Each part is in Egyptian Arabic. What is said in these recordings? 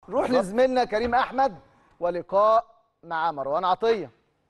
نروح لزميلنا كريم احمد ولقاء مع مروان عطيه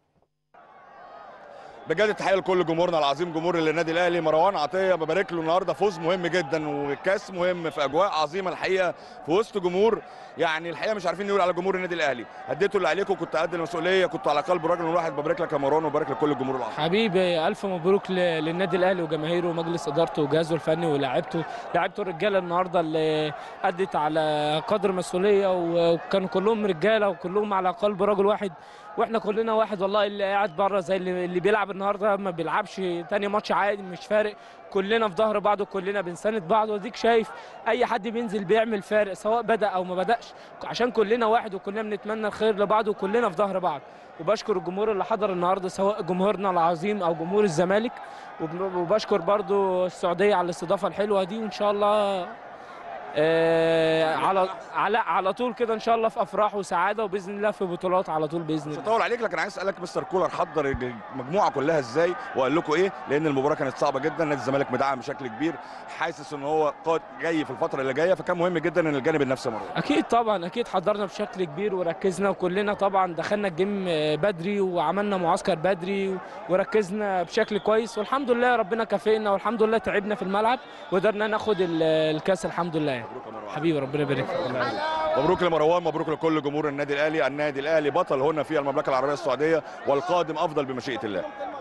بجد تحيه لكل جمهورنا العظيم جمهور النادي الاهلي مروان عطيه ببارك له النهارده فوز مهم جدا وكاس مهم في اجواء عظيمه الحقيقه في وسط جمهور يعني الحقيقه مش عارفين نقول على جمهور النادي الاهلي اديتوا اللي عليكم كنت قد المسؤوليه كنت على قلب راجل واحد ببارك لك يا مروان وببارك لكل الجمهور العظيم حبيبي الف مبروك ل- للنادي الاهلي وجماهيره ومجلس ادارته وجهازه الفني ولاعيبته لاعيبته الرجاله النهارده اللي ادت على قدر مسؤوليه و- وكانوا كلهم رجاله وكلهم على قلب رجل واحد واحنا كلنا واحد والله اللي قاعد بره زي اللي, اللي بيلعب النهارده ما بيلعبش تاني ماتش عادي مش فارق كلنا في ظهر بعض وكلنا بنساند بعض وديك شايف اي حد بينزل بيعمل فارق سواء بدا او ما بداش عشان كلنا واحد وكلنا بنتمنى الخير لبعض وكلنا في ظهر بعض وبشكر الجمهور اللي حضر النهارده سواء جمهورنا العظيم او جمهور الزمالك وب- وبشكر برضو السعوديه على الاستضافه الحلوه دي وان شاء الله آه على على على طول كده ان شاء الله في افراح وسعاده وباذن الله في بطولات على طول باذن مش الله هطول عليك لكن عايز اسالك مستر كولر حضر المجموعه كلها ازاي وقال لكم ايه لان المباراه كانت صعبه جدا نادي الزمالك مدعم بشكل كبير حاسس ان هو قاد جاي في الفتره اللي جايه فكان مهم جدا ان الجانب النفسي مروان اكيد طبعا اكيد حضرنا بشكل كبير وركزنا وكلنا طبعا دخلنا الجيم بدري وعملنا معسكر بدري وركزنا بشكل كويس والحمد لله ربنا كافئنا والحمد لله تعبنا في الملعب وقدرنا ناخد ال- الكاس الحمد لله مبروك يا مروان حبيبي ربنا يبارك فيك الله يعزك. مبروك لمروان مبروك لكل جمهور النادي الاهلي النادي الاهلي بطل هنا في المملكه العربيه السعوديه والقادم افضل بمشيئه الله